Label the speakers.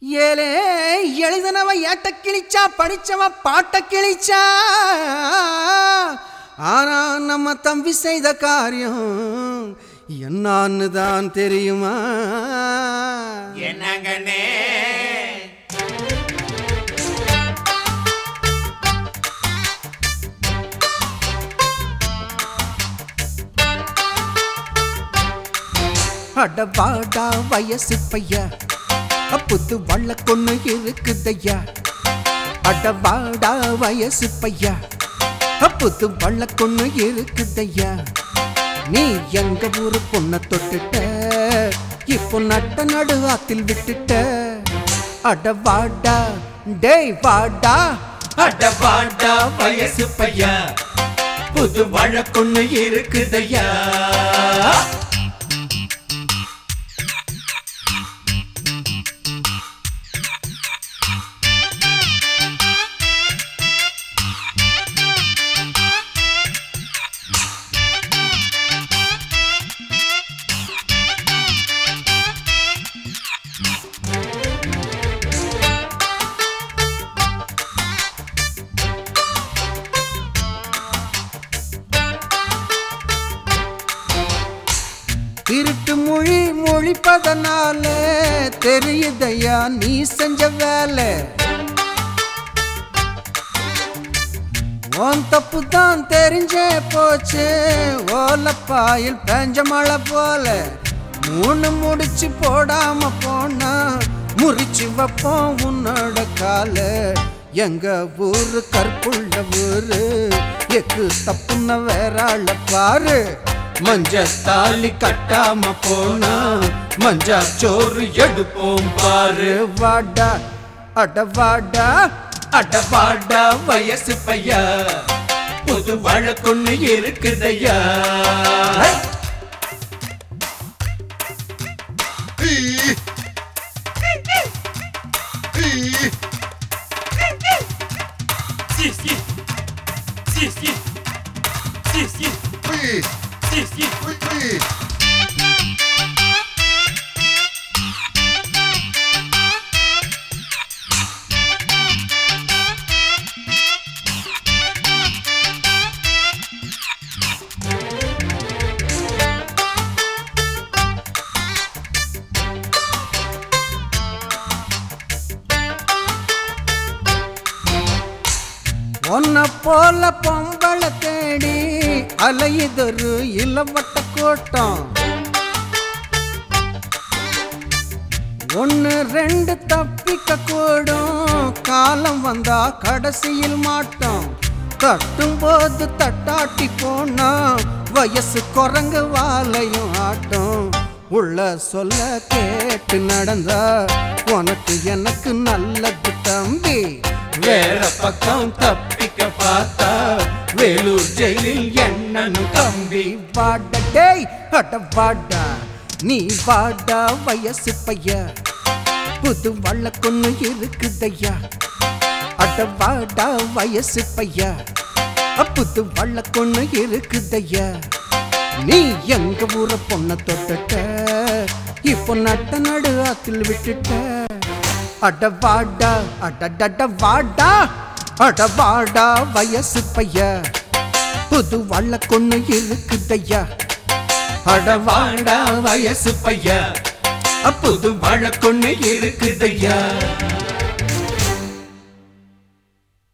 Speaker 1: ஏலே எழுதினவ ஏட்ட கிழிச்சா படிச்சவ பாட்ட கிழிச்சா ஆனா நம்ம தம்பி செய்த காரியம் என்னான்னு தான் தெரியுமா
Speaker 2: என்னங்கண்ணே
Speaker 1: அடவாடா வயசு பையா புத்து வள்ள கொண்டு இருக்குதையா அடவாடா வயசு பையா புத்து வள்ள கொண்டு இருக்குதையா நீ எங்க ஊரு பொண்ண தொட்டுட்ட இப்போ நட்ட நடு ஆத்தில் விட்டுட்ட அடவாடா டேய் வாடா
Speaker 2: அட பாண்டா வயசு பையா புது வழக்கொன்னு இருக்குதையா
Speaker 1: திருட்டு மொழி மொழிப்பதனால தெரியுதையா நீ செஞ்ச வேலை உன் தப்பு தான் தெரிஞ்சே போச்சு ஓலப்பாயில் பெஞ்ச மழை போல மூணு முடிச்சு போடாம போனா முறிச்சு வைப்போம் உன்னோட கால எங்க ஊரு கற்புள்ள ஊரு எக்கு தப்புன வேற ஆள பாரு மஞ்ச தாலி கட்டாம போனா மஞ்சா சோறு எடுப்போம் பாரு வாடா அட வாடா
Speaker 2: அட பாண்டா வயசு பையா புது வழக்கொன்னு இருக்குதையா Si, si. Si, si. Si, si. Si, si.
Speaker 1: உன்ன போல பொம்பளை தேடி அலையுதொரு இளவட்ட கூட்டம் ஒன்னு ரெண்டு தப்பிக்க கூடும் காலம் வந்தா கடைசியில் மாட்டோம் தட்டும் போது தட்டாட்டி போனா வயசு குரங்கு வாலையும் ஆட்டம் உள்ள சொல்ல கேட்டு நடந்தா உனக்கு எனக்கு நல்லது தம்பி
Speaker 2: வேற பக்கம் தப்பிக்க பார்த்தா வேலூர் ஜெயிலில் என்னன்னு கம்பி
Speaker 1: வாடா டேய் அட வாடா நீ வாடா வயசு பைய புது வழக்கொன்னு இருக்குதையா அட வாடா வயசு பைய புது வழக்கொன்னு இருக்குதையா நீ எங்க ஊர பொண்ண தொட்டுட்ட இப்போ நட்ட நடு ஆத்தில் விட்டுட்ட அட வாடா அடடட வாடா அட வாடா வயசு பைய புது வழக்கொன்னு இருக்குதையா
Speaker 2: அட வாடா வயசு பையா புது வழக்கொன்னு இருக்குதையா